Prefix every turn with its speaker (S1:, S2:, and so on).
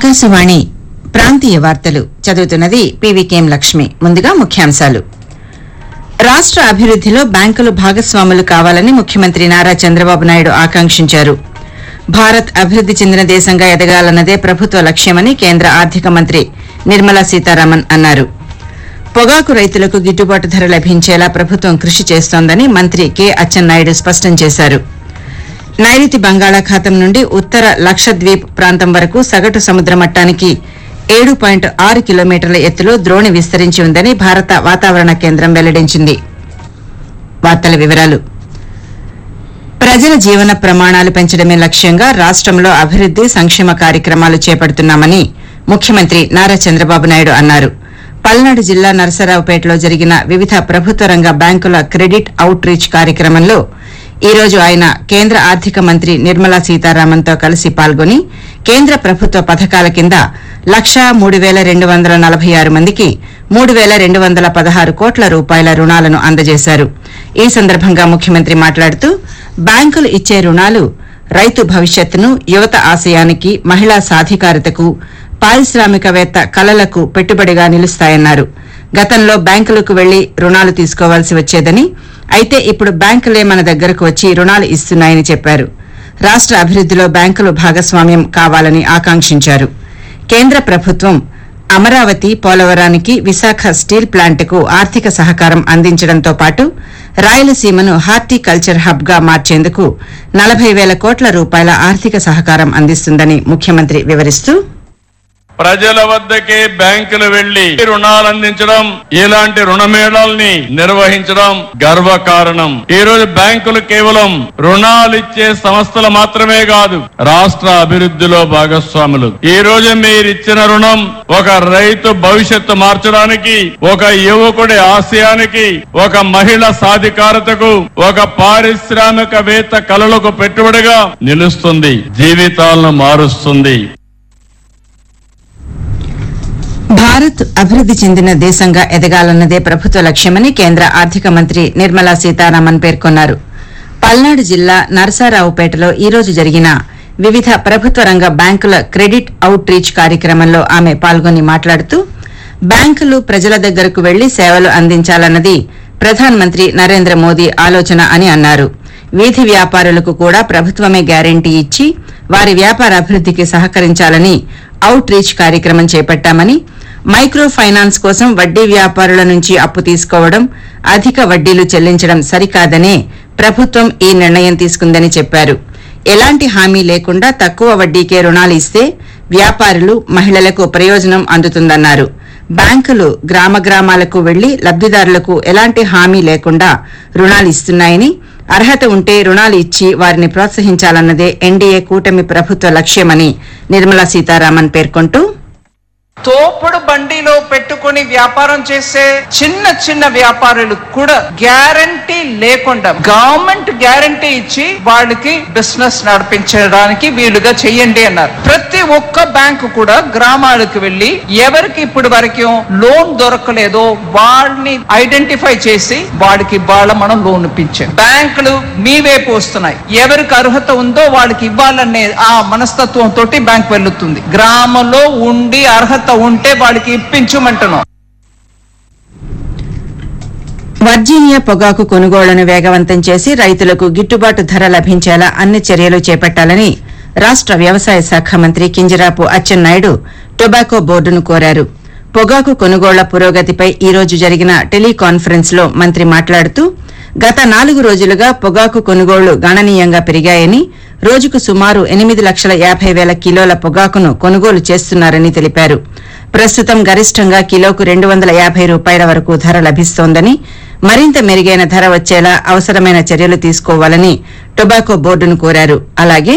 S1: ఆకాశవాణి ప్రాంతీయ వార్తలు చదువుతున్నది పీవీకేఎం లక్ష్మి ముందుగా ముఖ్యాంశాలు రాష్ట్ర అభివృద్దిలో బ్యాంకులు భాగస్వాములు కావాలని ముఖ్యమంత్రి నారా చంద్రబాబు నాయుడు ఆకాంక్షించారు భారత్ అభివృద్ది చెందిన దేశంగా ఎదగాలన్నదే ప్రభుత్వ లక్ష్యమని కేంద్ర ఆర్థిక మంత్రి నిర్మలా సీతారామన్ అన్నారు పొగాకు రైతులకు గిట్టుబాటు ధర లభించేలా ప్రభుత్వం కృషి చేస్తోందని మంత్రి కె అచ్చెన్నాయుడు స్పష్టం చేశారు నైరుతి బంగాళాఖాతం నుండి ఉత్తర లక్షద్వీప్ ప్రాంతం వరకు సగటు సముద్ర మట్టానికి ఏడు పాయింట్ ఆరు కిలోమీటర్ల ఎత్తులో ద్రోణి విస్తరించి ఉందని భారత వాతావరణ కేంద్రం వెల్లడించింది వార్తల వివరాలు ప్రజల జీవన ప్రమాణాలు పెంచడమే లక్ష్యంగా రాష్ట్రంలో అభివృద్ది సంక్షేమ కార్యక్రమాలు చేపడుతున్నామని ముఖ్యమంత్రి నారా చంద్రబాబు నాయుడు అన్నారు పల్నాడు జిల్లా నరసరావుపేటలో జరిగిన వివిధ ప్రభుత్వ రంగ బ్యాంకుల క్రెడిట్ అవుట్ రీచ్ కార్యక్రమంలో ఈ రోజు ఆయన కేంద్ర ఆర్థిక మంత్రి నిర్మలా సీతారామన్తో కలిసి పాల్గొని కేంద్ర ప్రభుత్వ పథకాల కింద లక్షా మూడు వేల రెండు వందల నలభై ఆరు మందికి మూడు వేల రెండు వందల పదహారు కోట్ల రూపాయల రుణాలను అందజేశారు ఈ సందర్భంగా ముఖ్యమంత్రి మాట్లాడుతూ బ్యాంకులు ఇచ్చే రుణాలు రైతు భవిష్యత్తును యువత ఆశయానికి మహిళా సాధికారతకు పారిశ్రామికవేత్త కలలకు పెట్టుబడిగా నిలుస్తాయన్నారు గతంలో బ్యాంకులకు వెళ్లి రుణాలు తీసుకోవాల్సి వచ్చేదని అయితే ఇప్పుడు బ్యాంకులే మన దగ్గరకు వచ్చి రుణాలు ఇస్తున్నాయని చెప్పారు రాష్ట్ర అభివృద్దిలో బ్యాంకులు భాగస్వామ్యం కావాలని ఆకాంక్షించారు కేంద్ర ప్రభుత్వం అమరావతి పోలవరానికి విశాఖ స్టీల్ ప్లాంట్కు ఆర్థిక సహకారం అందించడంతో పాటు రాయలసీమను హార్టికల్చర్ హబ్ గా మార్చేందుకు నలభై వేల కోట్ల రూపాయల ఆర్థిక సహకారం అందిస్తుందని ముఖ్యమంత్రి వివరిస్తూ
S2: ప్రజల వద్దకే బ్యాంకులు వెళ్లి రుణాలు అందించడం ఇలాంటి రుణమేళాల్ని నిర్వహించడం గర్వకారణం ఈ రోజు బ్యాంకులు కేవలం రుణాలు ఇచ్చే సంస్థలు మాత్రమే కాదు రాష్ట్ర అభివృద్ధిలో భాగస్వాములు ఈ రోజు మీరు ఇచ్చిన రుణం ఒక రైతు భవిష్యత్తు మార్చడానికి ఒక యువకుడి ఆశయానికి ఒక మహిళ సాధికారతకు ఒక పారిశ్రామికవేత్త కళలకు పెట్టుబడిగా నిలుస్తుంది జీవితాలను మారుస్తుంది
S1: భారత్ అభివృద్ది చెందిన దేశంగా ఎదగాలన్నదే ప్రభుత్వ లక్ష్యమని కేంద్ర ఆర్థిక మంత్రి నిర్మలా సీతారామన్ పేర్కొన్నారు పల్నాడు జిల్లా నరసారావుపేటలో ఈ రోజు జరిగిన వివిధ ప్రభుత్వ రంగ బ్యాంకుల క్రెడిట్ అవుట్ రీచ్ కార్యక్రమంలో ఆమె పాల్గొని మాట్లాడుతూ బ్యాంకులు ప్రజల దగ్గరకు వెళ్లి సేవలు అందించాలన్నది ప్రధానమంత్రి నరేంద్ర మోదీ ఆలోచన అని అన్నారు వీధి వ్యాపారులకు కూడా ప్రభుత్వమే గ్యారంటీ ఇచ్చి వారి వ్యాపార అభివృద్దికి సహకరించాలని అవుట్ రీచ్ కార్యక్రమం చేపట్టామని మైక్రో ఫైనాన్స్ కోసం వడ్డీ వ్యాపారుల నుంచి అప్పు తీసుకోవడం అధిక వడ్డీలు చెల్లించడం సరికాదనే ప్రభుత్వం ఈ నిర్ణయం తీసుకుందని చెప్పారు ఎలాంటి హామీ లేకుండా తక్కువ వడ్డీకే రుణాలు ఇస్తే వ్యాపారులు మహిళలకు ప్రయోజనం అందుతుందన్నారు బ్యాంకులు గ్రామ గ్రామాలకు వెళ్లి లబ్దిదారులకు ఎలాంటి హామీ లేకుండా రుణాలు ఇస్తున్నాయని అర్హత ఉంటే రుణాలు ఇచ్చి వారిని ప్రోత్సహించాలన్నదే ఎన్డీఏ కూటమి ప్రభుత్వ లక్ష్యమని నిర్మలా సీతారామన్ పేర్కొంటూ
S3: తోపుడు బండిలో పెట్టుకొని వ్యాపారం చేసే చిన్న చిన్న వ్యాపారులకు కూడా గ్యారంటీ లేకుండా గవర్నమెంట్ గ్యారంటీ ఇచ్చి వాళ్ళకి బిజినెస్ నడిపించడానికి వీలుగా చెయ్యండి అన్నారు ప్రతి ఒక్క బ్యాంకు కూడా గ్రామాలకు వెళ్లి ఎవరికి ఇప్పుడు వరకు లోన్ దొరకలేదో వాళ్ళని ఐడెంటిఫై చేసి వాడికి వాళ్ళ మనం లోన్ ఇప్పించాం బ్యాంకులు మీ వైపు వస్తున్నాయి ఎవరికి అర్హత ఉందో వాళ్ళకి ఇవ్వాలనే ఆ మనస్తత్వం తోటి బ్యాంక్ వెళ్తుంది గ్రామంలో ఉండి అర్హత ఉంటే వాడికి ఇప్పించమంటున్నాం
S1: వర్జీనియా పొగాకు కొనుగోళ్లను వేగవంతం చేసి రైతులకు గిట్టుబాటు ధర లభించేలా అన్ని చర్యలు చేపట్టాలని రాష్ట వ్యవసాయ శాఖ మంత్రి కింజరాపు అచ్చెన్నాయుడు టొబాకో బోర్డును కోరారు పొగాకు కొనుగోళ్ల పురోగతిపై ఈ రోజు జరిగిన టెలికాన్ఫరెన్స్ లో మంత్రి మాట్లాడుతూ గత నాలుగు రోజులుగా పొగాకు కొనుగోళ్లు గణనీయంగా పెరిగాయని రోజుకు సుమారు ఎనిమిది లక్షల యాభై వేల కిలోల పొగాకును కొనుగోలు చేస్తున్నారని తెలిపారు ప్రస్తుతం గరిష్టంగా కిలోకు రెండు వందల యాభై రూపాయల వరకు ధర లభిస్తోందని మరింత మెరుగైన ధర వచ్చేలా అవసరమైన చర్యలు తీసుకోవాలని టొబాకో బోర్డును కోరారు అలాగే